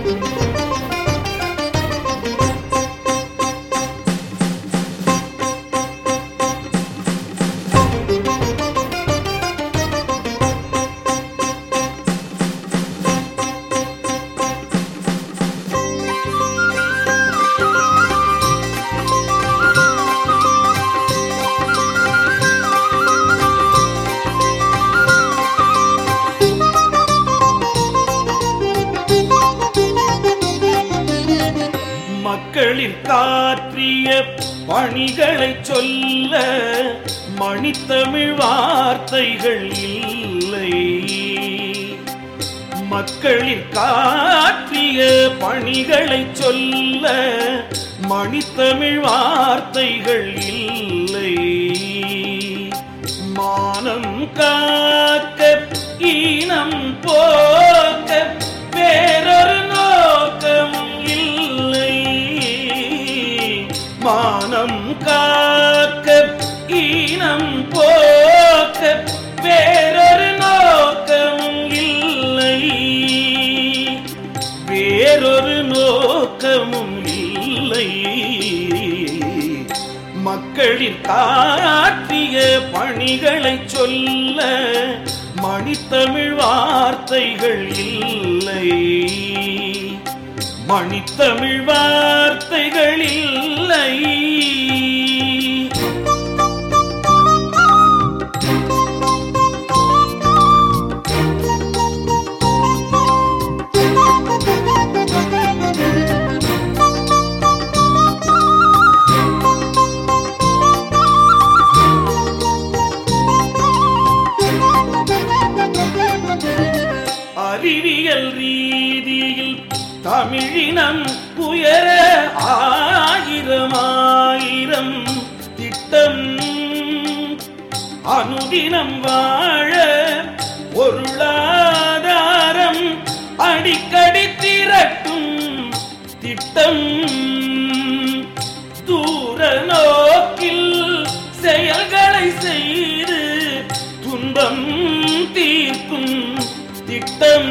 மக்களில் காற்றிய பணிகளை சொல்ல மணித்தமிழ் வார்த்தைகள் இல்லை மக்களில் காற்றிய பணிகளை சொல்ல மணித்தமிழ் வார்த்தைகள் இல்லை மானம் காக்க ஈனம் போக்க வேறொரு நோக்கம் இல்லை மானம் காக்க ஈனம் போக்க வேறொரு நோக்கம் இல்லை வேறொரு நோக்கமும் இல்லை மக்களின் காட்டிய பணிகளை சொல்ல மணித்தமிழ் வார்த்தைகள் இல்லை மணித்தமிழ் வார்த்தைகள் இல்லை அறிவியல் ரீதியில் தமிழினம் உயர ஆயிரம் ஆயிரம் திட்டம் அனுதினம் வாழ பொருளாதாரம் அடிக்கடி திரட்டும் திட்டம் தூர நோக்கில் செயல்களை செய்து துன்பம் தீர்க்கும் திட்டம்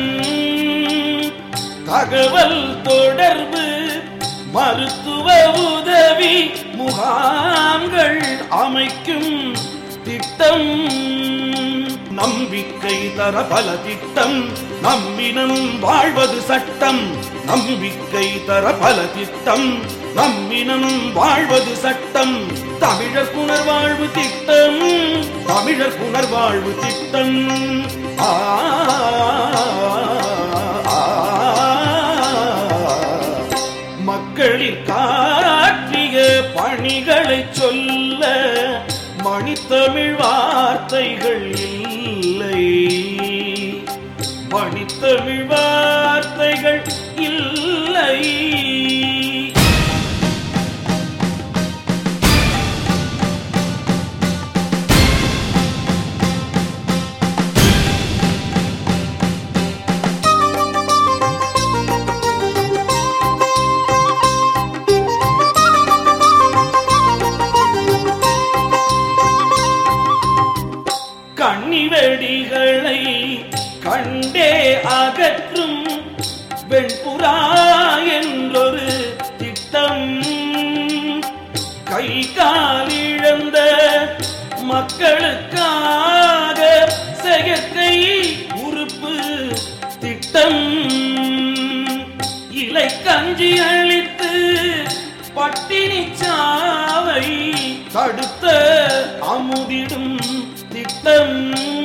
தகவல் தொடர்பு மருத்துவ உதவி முகாம்கள் அமைக்கும் திட்டம் நம்பிக்கை தர பல திட்டம் நம்மினம் வாழ்வது சட்டம் நம்பிக்கை தர பல திட்டம் நம்மினம் வாழ்வது சட்டம் தமிழர் புனர்வாழ்வு திட்டம் தமிழர் புனர்வாழ்வு திட்டம் ஆ மக்களின் காற்றிய பணிகளை சொல்ல மணித்தமிழ் வார்த்தைகள் இல்லை மணித்தமிழ் வார்த்தைகள் இல்லை கண்ணிவெடிகளை கண்டே அகற்றும் வெண்புறா என்றொரு திட்டம் கை காலிழந்த மக்களுக்காக செயற்கை உறுப்பு திட்டம் இலை கஞ்சி அளித்து பட்டினி சாவை தடுத்த அமுதிடும் திட்டம்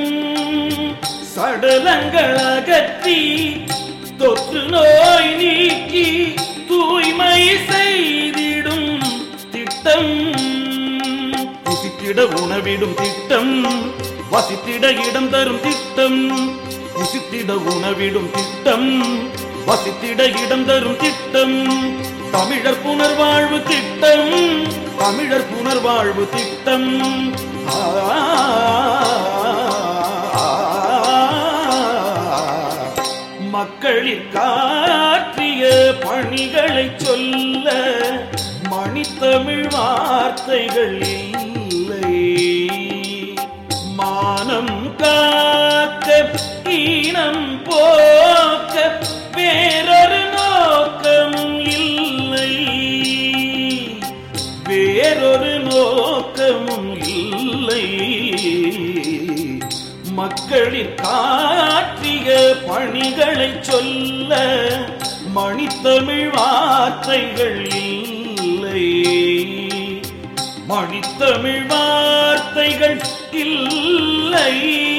சடலங்கள் அகற்றி தொற்று நோய் நீக்கி தூய்மை செய்திடும் திட்டம் புசித்திட உணவிடும் திட்டம் வசித்திட இடம் தரும் திட்டம் புசித்திட உணவிடும் திட்டம் வசித்திட இடம் தரும் திட்டம் தமிழர் புனர்வாழ்வு திட்டம் தமிழர் புனர்வாழ்வு திட்டம் ஆ, மக்களில் காற்றிய பணிகளை சொல்ல மணித்தமிழ் வார்த்தைகள் இல்லை மானம் காக்க ஈனம் போக்க வேறொரு நோக்கம் மக்களின் காற்றிய பணிகளை சொல்ல மணித்தமிழ் வார்த்தைகள் இல்லை மணித்தமிழ் வார்த்தைகள் இல்லை